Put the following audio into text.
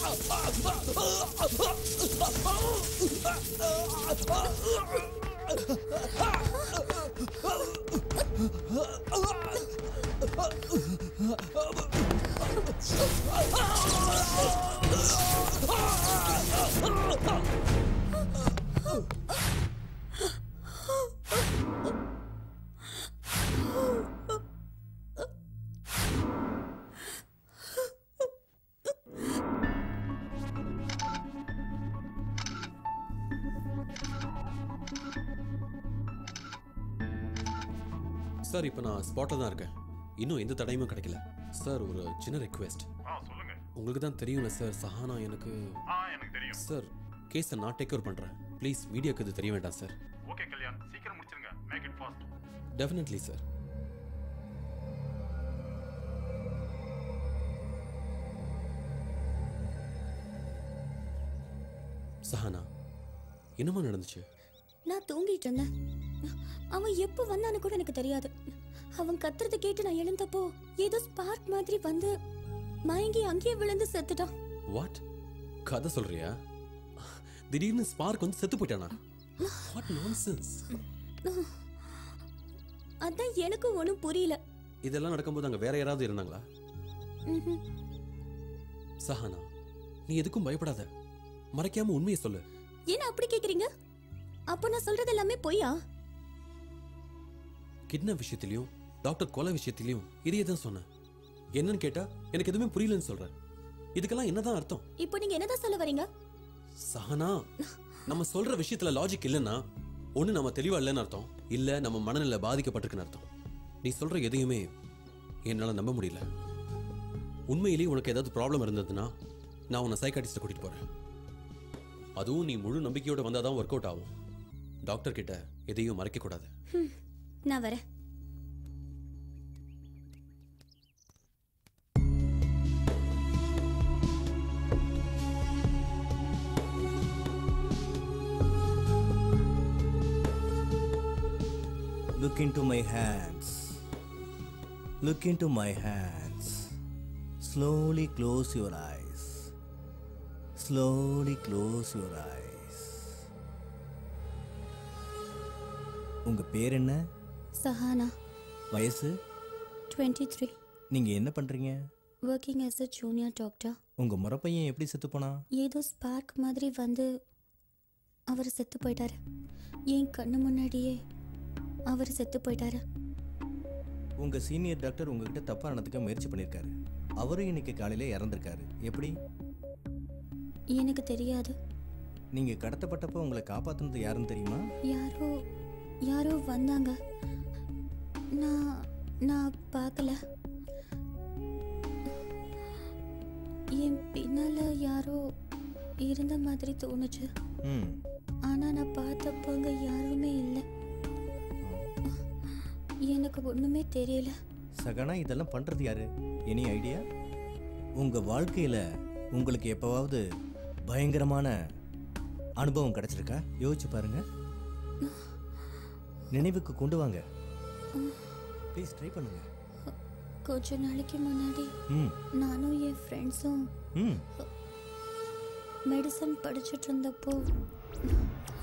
Sir இப்போ நான் ஸ்பாட்டில் தான் இருக்கேன் இன்னும் எந்த தடையுமே கிடைக்கல சார் ஒரு சின்ன ரெக்வெஸ்ட் ஆ சொல்லுங்க உங்களுக்கு தான் தெரியும்ல சார் சஹானா எனக்கு ஆ எனக்கு தெரியும் சார் கேஸை நான் டேக் ஓவர் பண்ணுறேன் ப்ளீஸ் மீடியாவுக்கு இது தெரிய வேண்டாம் சார் ஓகே கல்யாண் சீக்கிரம் முடிச்சிருங்க make it fast definitely sir Sahana என்னமா நடந்துச்சு நான் தூங்கிட்டு இருந்தேன் அவன் எப்போ வந்தான்னு கூட எனக்கு தெரியாது அவன் கத்துறத கேட்டு நான் எழுந்தப்போ ஏதோ ஸ்பார்க் மாதிரி வந்து மயங்கி அங்கேயே விழுந்து செத்துட்டான் வாட் கதை சொல்றியா திடீர்னு ஸ்பார்க் வந்து செத்து போயிட்டானா வாட் நான்சென்ஸ் அதான் எனக்கும் ஒன்றும் புரியல இதெல்லாம் நடக்கும்போது அங்க வேற யாராவது இருந்தாங்களா ம்ஹும். சஹானா நீ எதுக்கும் பயப்படாத மறைக்காம உண்மையை சொல்லு என்ன அப்படி கேக்குறீங்க அப்போ நான் சொல்றது எல்லாமே பொய்யா கிட்னாப் விஷயத்திலையும் டாக்டர் கொலை விஷயத்திலையும் இதையே தான் சொன்னேன் என்னன்னு கேட்டா எனக்கு எதுவுமே புரியலன்னு சொல்றேன் இதுக்கெல்லாம் என்னதான் அர்த்தம் இப்போ நீங்க என்னதான் சொல்ல வரீங்க சஹனா நம்ம சொல்ற விஷயத்துல லாஜிக் இல்லைன்னா ஒண்ணு நம்ம தெளிவா இல்லைன்னு அர்த்தம் இல்ல நம்ம மனநிலை பாதிக்கப்பட்டிருக்குன்னு அர்த்தம் நீ சொல்ற எதையுமே என்னால நம்ப முடியல உண்மையிலேயே உனக்கு ஏதாவது ப்ராப்ளம் இருந்ததுன்னா நான் உன்னை சைக்காட்டிஸ்ட கூட்டிட்டு போறேன் அதுவும் நீ முழு நம்பிக்கையோட வந்தாதான் ஒர்க் அவுட் ஆகும் டாக்டர் கிட்ட எதையும் மறைக்க கூடாது ஹம், நான் வரேன் Look into my hands. Look into my hands. Slowly close your eyes. Slowly close your eyes. உங்க பேர் என்ன சஹானா வயசு டுவெண்ட்டி த்ரீ நீங்க என்ன பண்றீங்க working as a junior doctor உங்க முறப்பையன் எப்படி செத்து போனா ஏதோ ஸ்பார்க் மாதிரி வந்து அவர் செத்து போயிட்டாரு என் கண்ணு முன்னாடியே அவர் செத்து போயிட்டாரு உங்க சீனியர் டாக்டர் உங்ககிட்ட தப்பா நடந்துக்க முயற்சி பண்ணியிருக்காரு அவரும் இன்னைக்கு காலையில இறந்திருக்காரு எப்படி எனக்கு தெரியாது நீங்க கடத்தப்பட்டப்போ உங்களை காப்பாத்துனது யாருன்னு தெரியுமா யாரோ யாரோ வந்தாங்க நான் நான் பார்க்கல என் பின்னால யாரோ இருந்த மாதிரி தோணுச்சு ம் ஆனா நான் பார்த்தப்போ அங்க யாருமே இல்லை எனக்கு ஒண்ணுமே தெரியல சகனா இதெல்லாம் பண்றது யாரு எனி ஐடியா உங்க வாழ்க்கையில உங்களுக்கு எப்பவாவது பயங்கரமான அனுபவம் கிடைச்சிருக்கா யோசிச்சு பாருங்க நினைவுக்கு கொண்டு வாங்க ப்ளீஸ் ட்ரை பண்ணுங்க கொஞ்ச நாளைக்கு முன்னாடி ம் நானும் என் ஃப்ரெண்ட்ஸும் ம் மெடிசன் படிச்சுட்டு இருந்தப்போ